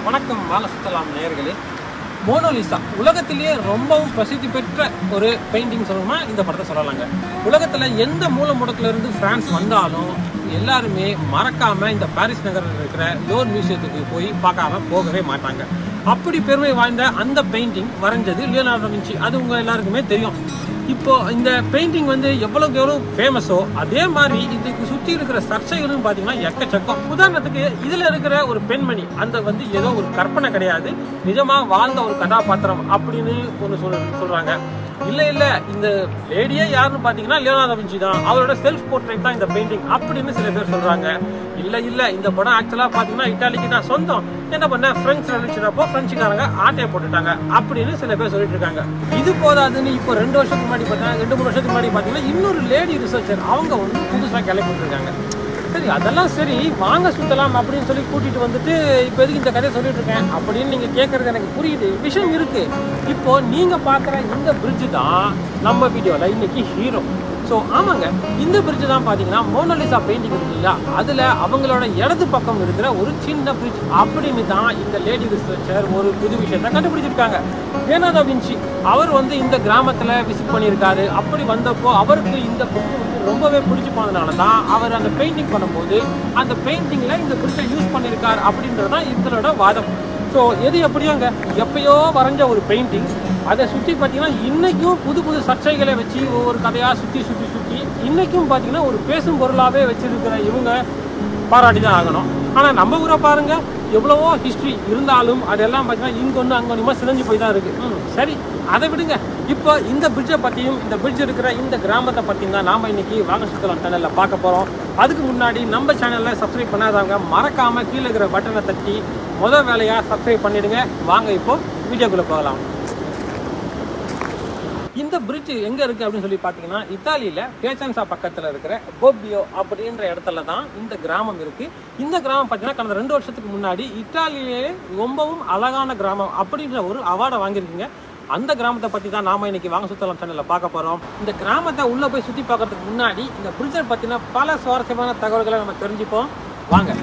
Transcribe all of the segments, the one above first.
வணக்கம் வாங்க சுத்தலாம் நேயர்களே மோனோலிசா உலகத்திலேயே ரொம்பவும் பிரசித்தி பெற்ற ஒரு பெயிண்டிங் சொல்லணுமா இந்த படத்தை சொல்லலாங்க உலகத்துல எந்த மூல முடக்குல இருந்து பிரான்ஸ் வந்தாலும் எல்லாருமே மறக்காம இந்த பாரிஸ் நகரில் இருக்கிற லோர் மியூசியத்துக்கு போய் பார்க்காம போகவே மாட்டாங்க அப்படி பெருமை வாய்ந்த அந்த பெயிண்டிங் வரைஞ்சது லியோனார்டோ வின்சி அது உங்க எல்லாருக்குமே தெரியும் இப்போ இந்த பெயிண்டிங் வந்து எவ்வளவுக்கு எவ்வளவு ஃபேமஸோ அதே மாதிரி இதுக்கு சுத்தி இருக்கிற சர்ச்சைகளும் பாத்தீங்கன்னா எக்கச்சக்கம் உதாரணத்துக்கு இதுல இருக்கிற ஒரு பெண்மணி அந்த வந்து ஏதோ ஒரு கற்பனை கிடையாது நிஜமா வாழ்ந்த ஒரு கதாபாத்திரம் அப்படின்னு ஒண்ணு சொல் சொல்றாங்க இல்ல இல்ல இந்த லேடியே யாருன்னு பாத்தீங்கன்னா லியோனார்டோ வின்சி தான் அவரோட செல்ஃப் போர்ட்ரேட் தான் இந்த பெயிண்டிங் அப்படின்னு சில பேர் சொல்றாங்க இல்ல இல்ல இந்த படம் ஆக்சுவலா பாத்தீங்கன்னா இட்டாலிக்கு தான் சொந்தம் என்ன பண்ண பிரெஞ்சு ரெவல்யூஷன் அப்போ பிரெஞ்சுக்காரங்க ஆட்டையை போட்டுட்டாங்க அப்படின்னு சில பேர் சொல்லிட்டு இருக்காங்க இது போதாதுன்னு இப்போ ரெண்டு வருஷத்துக்கு முன்னாடி பார்த்தா ரெண்டு மூணு வருஷத்துக்கு முன்னாடி பாத்தீங்கன்னா இன்னொரு லேடி ரிசர்ச்சர் அவங்க வந்து புதுசா கிளப்பிட்டு இருக்காங்க சரி அதெல்லாம் சரி வாங்க சுத்தலாம் அப்படின்னு சொல்லி கூட்டிட்டு வந்துட்டு இப்போ எதுக்கு இந்த கதையை சொல்லிட்டு இருக்கேன் அப்படின்னு நீங்க கேட்கறது எனக்கு புரியுது விஷயம் இருக்கு இப்போ நீங்க பாக்குற இந்த பிரிட்ஜ் தான் நம்ம வீடியோல இன்னைக்கு ஹீரோ ஸோ ஆமாங்க இந்த பிரிட்ஜ் தான் பார்த்தீங்கன்னா மோனலிசா பெயிண்டிங் இருக்கு இல்லையா அதில் அவங்களோட இடது பக்கம் இருக்கிற ஒரு சின்ன பிரிட்ஜ் அப்படின்னு தான் இந்த லேடி ரிசர்ச்சர் ஒரு புது விஷயத்தை கண்டுபிடிச்சிருக்காங்க லியோனார்டோ வின்சி அவர் வந்து இந்த கிராமத்தில் விசிட் பண்ணியிருக்காரு அப்படி வந்தப்போ அவருக்கு இந்த புக்கு வந்து ரொம்பவே பிடிச்சி போனதுனால தான் அவர் அந்த பெயிண்டிங் பண்ணும்போது அந்த பெயிண்டிங்கில் இந்த பிரிட்ஜை யூஸ் பண்ணியிருக்கார் அப்படின்றது தான் இவங்களோட வாதம் ஸோ எது எப்படியோங்க எப்பயோ வரைஞ்ச ஒரு பெயிண்டிங் அதை சுற்றி பார்த்தீங்கன்னா இன்னைக்கும் புது புது சர்ச்சைகளை வச்சு ஒவ்வொரு கதையாக சுற்றி சுற்றி சுற்றி இன்னைக்கும் பார்த்தீங்கன்னா ஒரு பேசும் பொருளாகவே வச்சிருக்கிற இவங்க பாராட்டி தான் ஆகணும் ஆனால் நம்ம ஊரை பாருங்க எவ்வளவோ ஹிஸ்ட்ரி இருந்தாலும் அதெல்லாம் பார்த்தீங்கன்னா இங்க ஒன்று அங்கே ஒன்றுமா சிதைஞ்சு போய் தான் இருக்கு ம், சரி அதை விடுங்க இப்போ இந்த பிரிட்ஜை பற்றியும் இந்த பிரிட்ஜ் இருக்கிற இந்த கிராமத்தை பற்றியும் தான் நாம இன்னைக்கு வாங்க சுத்தலாம் சேனலில் பார்க்க போகிறோம் அதுக்கு முன்னாடி நம்ம சேனலில் சப்ஸ்கிரைப் பண்ணாதவங்க மறக்காம கீழே இருக்கிற பட்டனை தட்டி முதல் வேலையாக சப்ஸ்கிரைப் பண்ணிடுங்க வாங்க இப்போ வீடியோக்குள்ளே போகலாம் இந்த பிரிட்ஜ் எங்க இருக்கு அப்படின்னு சொல்லி பாத்தீங்கன்னா இத்தாலியில பேச்சன்சா பக்கத்துல இருக்கிற போபியோ அப்படின்ற இடத்துல தான் இந்த கிராமம் இருக்கு இந்த கிராமம் பாத்தீங்கன்னா கடந்த ரெண்டு வருஷத்துக்கு முன்னாடி இத்தாலியிலேயே ரொம்பவும் அழகான கிராமம் அப்படின்ற ஒரு அவார்டை வாங்கியிருக்கீங்க அந்த கிராமத்தை பத்தி தான் நாம இன்னைக்கு வாங்க சுத்தலாம் சேனல்ல பார்க்க போறோம் இந்த கிராமத்தை உள்ள போய் சுத்தி பார்க்கறதுக்கு முன்னாடி இந்த பிரிட்ஜை பத்தின பல சுவாரஸ்யமான தகவல்களை நம்ம தெரிஞ்சுப்போம் வாங்க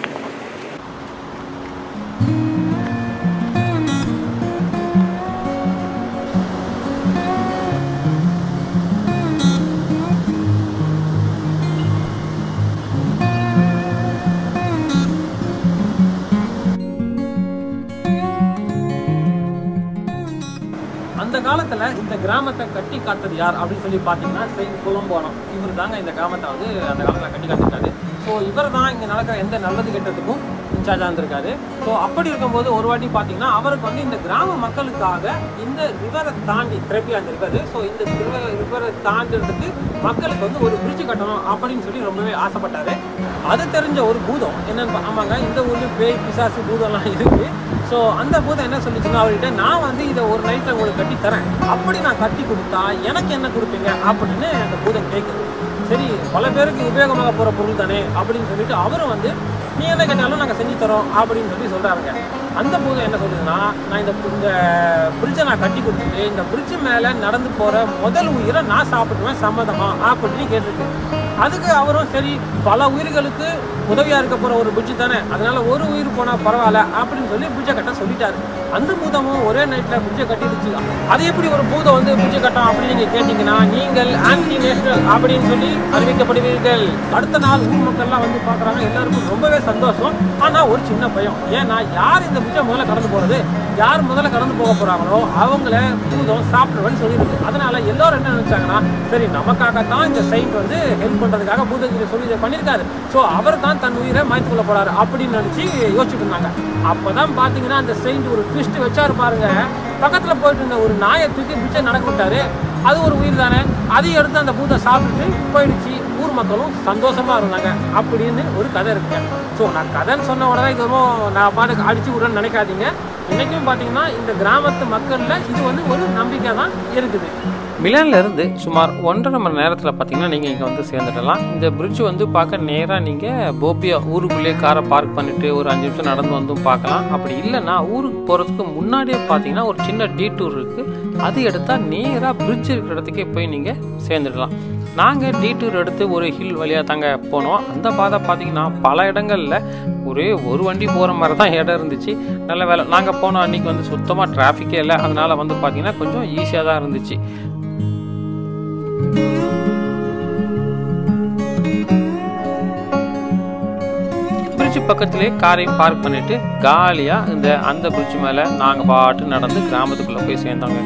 அந்த காலத்துல இந்த கிராமத்தை கட்டி காத்தது யார் அப்படின்னு சொல்லி பாத்தீங்கன்னா செயின்ட் கொலம்போனம் இவர் தாங்க இந்த கிராமத்தை வந்து அந்த காலத்துல கட்டி காத்திருக்காரு ஸோ இவர் தான் இங்க நடக்கிற எந்த நல்லது கெட்டதுக்கும் இன்சார்ஜா இருந்திருக்காரு ஸோ அப்படி இருக்கும்போது ஒரு வாட்டி பாத்தீங்கன்னா அவருக்கு வந்து இந்த கிராம மக்களுக்காக இந்த ரிவரை தாண்டி திரப்பி அந்த ரிவர் ஸோ இந்த ரிவரை தாண்டிறதுக்கு மக்களுக்கு வந்து ஒரு பிரிட்ஜ் கட்டணும் அப்படின்னு சொல்லி ரொம்பவே ஆசைப்பட்டாரு அது தெரிஞ்ச ஒரு பூதம் என்னன்னு பா- ஆமாங்க இந்த ஊர்ல பேய் பிசாசு பூதம்லாம் இருக்கு ஸோ அந்த பூதம் என்ன சொல்லிச்சுன்னா அவர்கிட்ட நான் வந்து இதை ஒரு நைட்டில் உங்களுக்கு கட்டி தரேன் அப்படி நான் கட்டி கொடுத்தா எனக்கு என்ன கொடுப்பீங்க அப்படின்னு அந்த பூதம் கேட்குது சரி பல பேருக்கு உபயோகமாக போகிற பொருள் தானே அப்படின்னு சொல்லிட்டு அவரும் வந்து நீ எதை கேட்டாலும் நாங்கள் செஞ்சு தரோம் அப்படின்னு சொல்லி சொல்கிறாருங்க அந்த பூதம் என்ன சொல்லுதுன்னா நான் இந்த இந்த பிரிட்ஜை நான் கட்டி கொடுத்துட்டு இந்த பிரிட்ஜ் மேலே நடந்து போகிற முதல் உயிரை நான் சாப்பிடுவேன் சம்மதமா அப்படின்னு கேட்டிருக்கு அதுக்கு அவரும் சரி பல உயிர்களுக்கு உதவியா இருக்க போற ஒரு பிரிட்ஜ் தானே அதனால ஒரு உயிர் போனா பரவாயில்ல அப்படின்னு சொல்லி பிரிட்ஜை கட்ட சொல்லிட்டாரு அந்த பூதமும் ஒரே நைட்ல பிரிட்ஜை கட்டிடுச்சு அது எப்படி ஒரு பூதம் வந்து பிரிட்ஜை கட்டும் அப்படின்னு நீங்க கேட்டீங்கன்னா நீங்கள் ஆன்டி நேஷனல் அப்படின்னு சொல்லி அறிவிக்கப்படுவீர்கள் அடுத்த நாள் ஊர் மக்கள்லாம் வந்து பாக்குறாங்க எல்லாருக்கும் ரொம்பவே சந்தோஷம் ஆனா ஒரு சின்ன பயம் ஏன்னா யார் இந்த பிரிட்ஜை முதல்ல கடந்து போறது யார் முதல்ல கடந்து போக போறாங்களோ அவங்கள பூதம் சாப்பிடுவேன்னு சொல்லியிருக்கு அதனால எல்லாரும் என்ன நினைச்சாங்கன்னா சரி நமக்காக தான் இந்த சைட் வந்து ஹெல்ப் பண்றதுக்காக பூதகிரி சொல்லி இதை பண்ணியிருக்காரு ஸோ அவர் தான் தன் உயிரை மாய்த்து கொள்ள போறாரு அப்படின்னு நினைச்சு யோசிச்சுட்டு இருந்தாங்க அப்பதான் பாத்தீங்கன்னா அந்த செயின்ட் ஒரு ட்விஸ்ட் வச்சாரு பாருங்க பக்கத்துல போயிட்டு இருந்த ஒரு நாயை தூக்கி பிச்சை நடக்க விட்டாரு அது ஒரு உயிர் தானே அதையும் எடுத்து அந்த பூதம் சாப்பிட்டுட்டு போயிடுச்சு ஊர் மக்களும் சந்தோஷமா இருந்தாங்க அப்படின்னு ஒரு கதை இருக்கு ஸோ நான் கதைன்னு சொன்ன உடனே இது ரொம்ப நான் பாட்டுக்கு அடிச்சு விடுறேன்னு நினைக்காதீங்க இன்னைக்கும் பார்த்தீங்கன்னா இந்த கிராமத்து மக்கள்ல இது வந்து ஒரு நம்பிக்கை தான் இருக்குது மிலான்ல இருந்து சுமார் ஒன்றரை மணி நேரத்தில் பார்த்தீங்கன்னா நீங்கள் இங்கே வந்து சேர்ந்துடலாம் இந்த பிரிட்ஜ் வந்து பார்க்க நேராக நீங்கள் போபியா ஊருக்குள்ளேயே காரை பார்க் பண்ணிட்டு ஒரு அஞ்சு நிமிஷம் நடந்து வந்தும் பார்க்கலாம் அப்படி இல்லைன்னா ஊருக்கு போகிறதுக்கு முன்னாடியே பார்த்தீங்கன்னா ஒரு சின்ன டீட்டூர் இருக்குது அது எடுத்தால் நேராக பிரிட்ஜ் இருக்கிற இடத்துக்கே போய் நீங்கள் சேர்ந்துடலாம் நாங்கள் டீட்டூர் எடுத்து ஒரு ஹில் வழியாக தாங்க போனோம் அந்த பாதை பார்த்தீங்கன்னா பல இடங்களில் ஒரே ஒரு வண்டி போகிற மாதிரி தான் இடம் இருந்துச்சு நல்ல வேலை நாங்கள் போன அன்றைக்கி வந்து சுத்தமாக டிராஃபிக்கே இல்லை அதனால் வந்து பார்த்திங்கன்னா கொஞ்சம் ஈஸியாக தான் இருந்துச்சு பிரிட்ஜ் பக்கத்துலேயே காரையும் பார்க் பண்ணிட்டு காலியாக இந்த அந்த பிரிட்ஜ் மேலே நாங்கள் பாட்டு நடந்து கிராமத்துக்குள்ளே போய் சேர்ந்தோங்க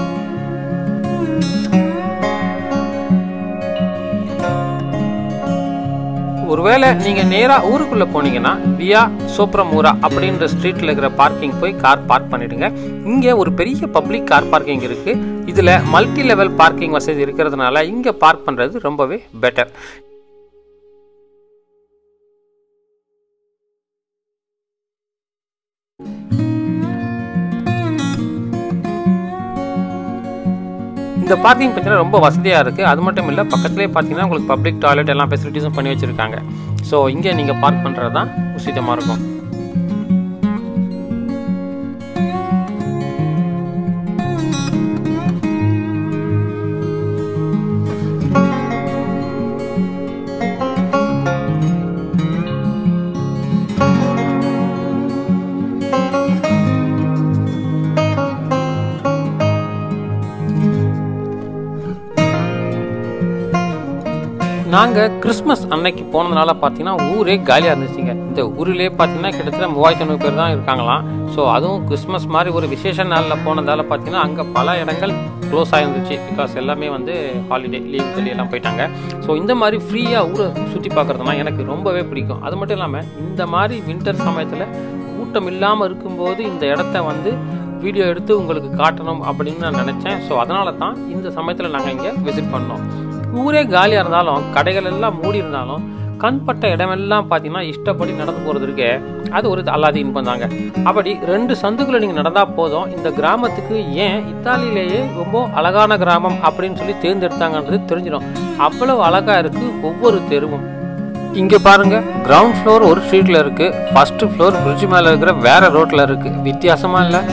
ஒருவேளை நீங்கள் நேராக ஊருக்குள்ளே போனீங்கன்னா வியா சோப்ரமூரா அப்படின்ற ஸ்ட்ரீட்டில் இருக்கிற பார்க்கிங் போய் கார் பார்க் பண்ணிடுங்க இங்கே ஒரு பெரிய பப்ளிக் கார் பார்க்கிங் இருக்குது இதில் மல்டி லெவல் பார்க்கிங் வசதி இருக்கிறதுனால இங்கே பார்க் பண்ணுறது ரொம்பவே பெட்டர் இந்த பார்க்கிங் பார்த்தீங்கன்னா ரொம்ப வசதியாக இருக்குது அது மட்டும் இல்லை பக்கத்துலேயே பார்த்தீங்கன்னா உங்களுக்கு பப்ளிக் டாய்லெட் எல்லாம் ஃபெசிலிட்டிஸும் பண்ணி வச்சுருக்காங்க ஸோ இங்கே நீங்கள் பார்க் பண்ணுறது தான் உசிதமாக இருக்கும் நாங்கள் கிறிஸ்மஸ் அன்னைக்கு போனதுனால பார்த்தீங்கன்னா ஊரே காலியாக இருந்துச்சுங்க இந்த ஊரிலே பார்த்தீங்கன்னா கிட்டத்தட்ட மூவாயிரத்தி ஐநூறு பேர் தான் இருக்காங்களாம் ஸோ அதுவும் கிறிஸ்மஸ் மாதிரி ஒரு விசேஷ நாளில் போனதால பார்த்தீங்கன்னா அங்கே பல இடங்கள் க்ளோஸ் ஆகிருந்துச்சு பிகாஸ் எல்லாமே வந்து ஹாலிடே லீவ் சொல்லி எல்லாம் போயிட்டாங்க ஸோ இந்த மாதிரி ஃப்ரீயாக ஊரை சுற்றி பார்க்குறதுனா எனக்கு ரொம்பவே பிடிக்கும் அது மட்டும் இல்லாமல் இந்த மாதிரி வின்டர் சமயத்தில் கூட்டம் இல்லாமல் இருக்கும்போது இந்த இடத்த வந்து வீடியோ எடுத்து உங்களுக்கு காட்டணும் அப்படின்னு நான் நினச்சேன் ஸோ அதனால தான் இந்த சமயத்தில் நாங்கள் இங்கே விசிட் பண்ணோம் ஊரே காலியாக இருந்தாலும் கடைகள் எல்லாம் மூடி இருந்தாலும் கண்பட்ட இடமெல்லாம் பார்த்தீங்கன்னா இஷ்டப்படி நடந்து போகிறது இருக்கே அது ஒரு அல்லாத இன்பம் தாங்க அப்படி ரெண்டு சந்துக்குள்ள நீங்கள் நடந்தால் போதும் இந்த கிராமத்துக்கு ஏன் இத்தாலியிலேயே ரொம்ப அழகான கிராமம் அப்படின்னு சொல்லி தேர்ந்தெடுத்தாங்கன்றது தெரிஞ்சிடும் அவ்வளவு அழகாக இருக்குது ஒவ்வொரு தெருவும் இங்கே பாருங்க கிரவுண்ட் ஃப்ளோர் ஒரு ஸ்ட்ரீட்டில் இருக்குது ஃபர்ஸ்ட் ஃப்ளோர் பிரிட்ஜ் மேலே இருக்கிற வேற ரோட்டில் இருக்குது வித்தியாசமாக இல்லை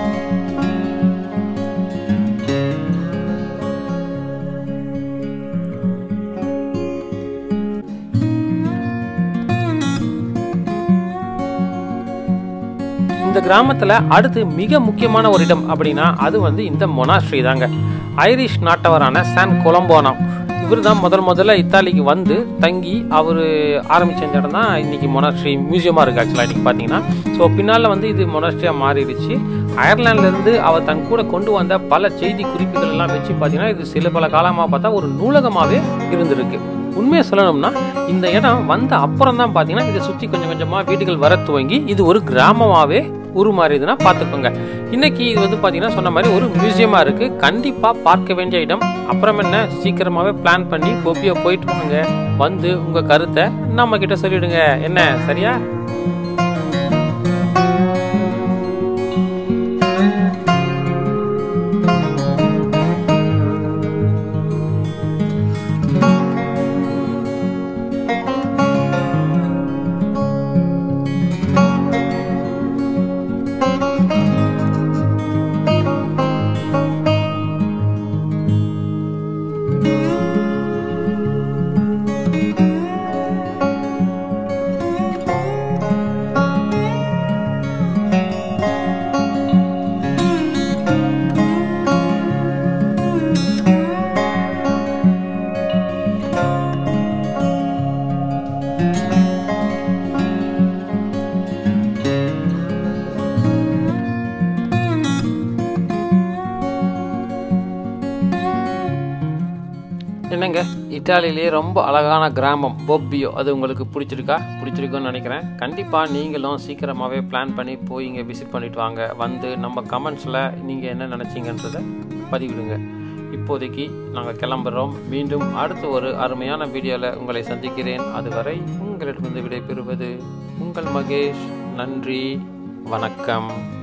இந்த கிராமத்தில் அடுத்து மிக முக்கியமான ஒரு இடம் அப்படின்னா அது வந்து இந்த மொனாஸ்ட்ரி தாங்க ஐரிஷ் நாட்டவரான சான் கொலம்போனா இவர் தான் முதல் முதல்ல இத்தாலிக்கு வந்து தங்கி அவர் ஆரம்பித்த இந்த இடம் தான் இன்றைக்கி மொனாஸ்ட்ரி மியூசியமாக இருக்குது ஆக்சுவலாக இன்றைக்கி பார்த்தீங்கன்னா ஸோ பின்னால் வந்து இது மொனாஸ்ட்ரியாக மாறிடுச்சு அயர்லாண்ட்லேருந்து அவர் தன் கூட கொண்டு வந்த பல செய்தி குறிப்புகள் எல்லாம் வச்சு பார்த்தீங்கன்னா இது சில பல காலமாக பார்த்தா ஒரு நூலகமாகவே இருந்திருக்கு உண்மையை சொல்லணும்னா இந்த இடம் வந்த அப்புறம் தான் பார்த்தீங்கன்னா இதை சுற்றி கொஞ்சம் கொஞ்சமாக வீடுகள் வர துவங்கி இது ஒரு கிராமமாகவே உருமாறியதுன்னா பார்த்துக்கோங்க இன்னைக்கு இது வந்து பார்த்தீங்கன்னா சொன்ன மாதிரி ஒரு மியூசியமாக இருக்குது கண்டிப்பாக பார்க்க வேண்டிய இடம் அப்புறம் என்ன சீக்கிரமாகவே பிளான் பண்ணி கொப்பியாக போயிட்டு வாங்க வந்து உங்கள் கருத்தை நம்ம கிட்ட சொல்லிடுங்க என்ன சரியா என்னங்க இத்தாலியிலேயே ரொம்ப அழகான கிராமம் பொப்பியோ அது உங்களுக்கு பிடிச்சிருக்கா பிடிச்சிருக்குன்னு நினைக்கிறேன் கண்டிப்பாக நீங்களும் சீக்கிரமாகவே பிளான் பண்ணி போய் இங்கே விசிட் பண்ணிட்டு வாங்க வந்து நம்ம கமெண்ட்ஸில் நீங்கள் என்ன நினச்சிங்கன்றதை பதிவிடுங்க இப்போதைக்கு நாங்கள் கிளம்புறோம் மீண்டும் அடுத்த ஒரு அருமையான வீடியோவில் உங்களை சந்திக்கிறேன் அதுவரை உங்களிடமிருந்து விடைபெறுவது உங்கள் மகேஷ் நன்றி வணக்கம்